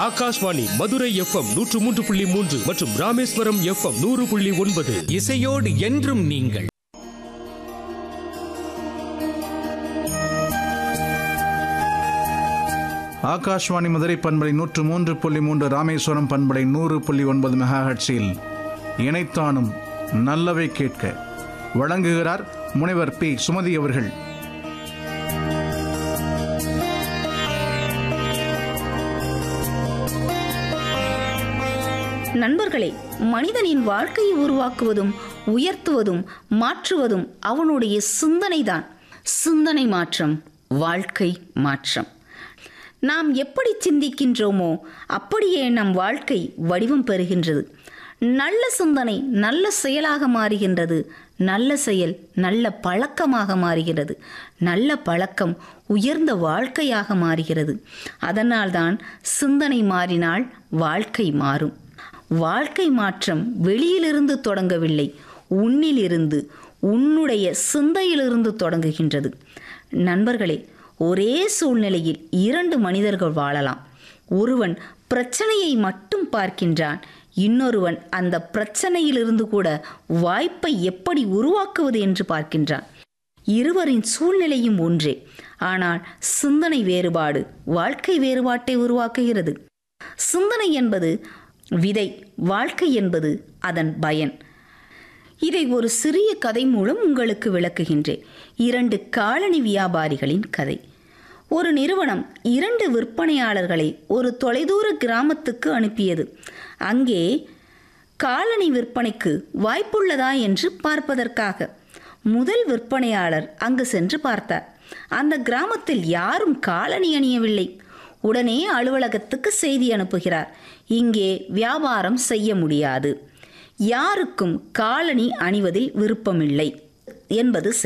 Akashvani Madurai FM நூற்று மூன்று புள்ளி மூன்று மற்றும் ராமேஸ்வரம் எஃப்எம் நூறு புள்ளி ஒன்பது இசையோடு என்றும் நீங்கள் ஆகாஷ்வாணி மதுரை பண்பலை நூற்று மூன்று புள்ளி மூன்று ராமேஸ்வரம் பண்பலை நூறு புள்ளி ஒன்பது மெகாஹட்ஸில் இணைத்தானும் நல்லவை கேட்க வழங்குகிறார் முனைவர் பி சுமதி அவர்கள் நண்பர்களே மனிதனின் வாழ்க்கையை உருவாக்குவதும் உயர்த்துவதும் மாற்றுவதும் அவனுடைய சிந்தனைதான் சிந்தனை மாற்றம் வாழ்க்கை மாற்றம் நாம் எப்படி சிந்திக்கின்றோமோ அப்படியே நம் வாழ்க்கை வடிவம் பெறுகின்றது நல்ல சிந்தனை நல்ல செயலாக மாறுகின்றது நல்ல செயல் நல்ல பழக்கமாக மாறுகிறது நல்ல பழக்கம் உயர்ந்த வாழ்க்கையாக மாறுகிறது அதனால்தான் சிந்தனை மாறினால் வாழ்க்கை மாறும் வாழ்க்கை மாற்றம் வெளியிலிருந்து தொடங்கவில்லை உன்னிலிருந்து உன்னுடைய சிந்தையிலிருந்து தொடங்குகின்றது நண்பர்களே ஒரே சூழ்நிலையில் இரண்டு மனிதர்கள் வாழலாம் ஒருவன் பிரச்சனையை மட்டும் பார்க்கின்றான் இன்னொருவன் அந்த பிரச்சனையிலிருந்து கூட வாய்ப்பை எப்படி உருவாக்குவது என்று பார்க்கின்றான் இருவரின் சூழ்நிலையும் ஒன்றே ஆனால் சிந்தனை வேறுபாடு வாழ்க்கை வேறுபாட்டை உருவாக்குகிறது சிந்தனை என்பது விதை வாழ்க்கை என்பது அதன் பயன் இதை ஒரு சிறிய கதை மூலம் உங்களுக்கு விளக்குகின்றேன் இரண்டு காலணி வியாபாரிகளின் கதை ஒரு நிறுவனம் இரண்டு விற்பனையாளர்களை ஒரு தொலைதூர கிராமத்துக்கு அனுப்பியது அங்கே காலணி விற்பனைக்கு வாய்ப்புள்ளதா என்று பார்ப்பதற்காக முதல் விற்பனையாளர் அங்கு சென்று பார்த்தார் அந்த கிராமத்தில் யாரும் காலணி அணியவில்லை உடனே அலுவலகத்துக்கு செய்தி அனுப்புகிறார் இங்கே வியாபாரம் செய்ய முடியாது யாருக்கும் காலணி அணிவதில் விருப்பமில்லை என்பது